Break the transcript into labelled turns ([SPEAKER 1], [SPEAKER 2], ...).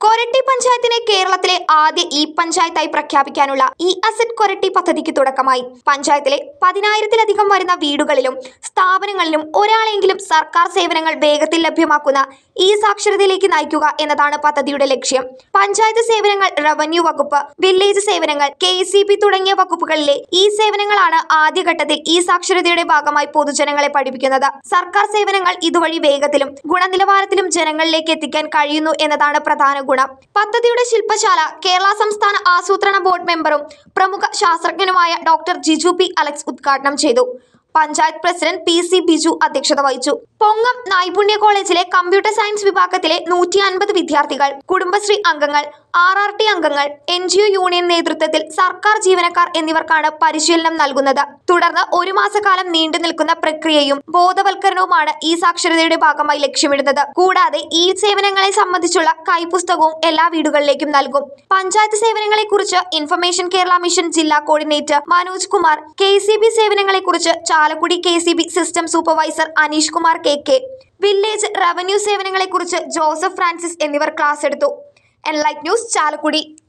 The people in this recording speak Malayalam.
[SPEAKER 1] കൊരട്ടി പഞ്ചായത്തിനെ കേരളത്തിലെ ആദ്യ ഇ പഞ്ചായത്തായി പ്രഖ്യാപിക്കാനുള്ള ഇ അസറ്റ് കൊരട്ടി പദ്ധതിക്ക് തുടക്കമായി പഞ്ചായത്തിലെ പതിനായിരത്തിലധികം വരുന്ന വീടുകളിലും സ്ഥാപനങ്ങളിലും ഒരാളെങ്കിലും സർക്കാർ സേവനങ്ങൾ വേഗത്തിൽ ലഭ്യമാക്കുന്ന ഇ സാക്ഷരതയിലേക്ക് നയിക്കുക എന്നതാണ് പദ്ധതിയുടെ ലക്ഷ്യം പഞ്ചായത്ത് സേവനങ്ങൾ റവന്യൂ വകുപ്പ് വില്ലേജ് സേവനങ്ങൾ കെ തുടങ്ങിയ വകുപ്പുകളിലെ ഈ സേവനങ്ങളാണ് ആദ്യഘട്ടത്തിൽ ഈ സാക്ഷരതയുടെ ഭാഗമായി പൊതുജനങ്ങളെ പഠിപ്പിക്കുന്നത് സർക്കാർ സേവനങ്ങൾ ഇതുവഴി വേഗത്തിലും ഗുണനിലവാരത്തിലും ജനങ്ങളിലേക്ക് എത്തിക്കാൻ കഴിയുന്നു എന്നതാണ് പ്രധാന ഗുണം പദ്ധതിയുടെ ശില്പശാല കേരള സംസ്ഥാന ആസൂത്രണ ബോർഡ് മെമ്പറും പ്രമുഖ ശാസ്ത്രജ്ഞനുമായ ഡോക്ടർ ജിജു പി അലക്സ് ഉദ്ഘാടനം ചെയ്തു panchayat president P C Biju അധ്യക്ഷത വഹിച്ചു പൊങ്ങം നൈപുണ്യ കോളേജിലെ കമ്പ്യൂട്ടർ സയൻസ് വിഭാഗത്തിലെ നൂറ്റി അൻപത് വിദ്യാർത്ഥികൾ കുടുംബശ്രീ അംഗങ്ങൾ ആർ ആർ ടി അംഗങ്ങൾ എൻ ജി ഒ യൂണിയൻ നേതൃത്വത്തിൽ സർക്കാർ ജീവനക്കാർ എന്നിവർക്കാണ് പരിശീലനം നൽകുന്നത് തുടർന്ന് ഒരു മാസക്കാലം നീണ്ടു നിൽക്കുന്ന പ്രക്രിയയും ബോധവൽക്കരണവുമാണ് ഈ സാക്ഷരതയുടെ ഭാഗമായി ലക്ഷ്യമിടുന്നത് കൂടാതെ ഈ സേവനങ്ങളെ സംബന്ധിച്ചുള്ള കൈപുസ്തകവും എല്ലാ വീടുകളിലേക്കും നൽകും പഞ്ചായത്ത് സേവനങ്ങളെ കുറിച്ച് ഇൻഫർമേഷൻ കേരള മിഷൻ ജില്ലാ coordinator Manoj Kumar K C B സേവനങ്ങളെ കുറിച്ച് Chalakudy K C B system supervisor Aneesh Kumar K K village revenue സേവനങ്ങളെ കുറിച്ച് ജോസഫ് ഫ്രാൻസിസ് എന്നിവർ ക്ലാസ് എടുത്തു എൻലൈറ്റ് ന്യൂസ് ചാലക്കുടി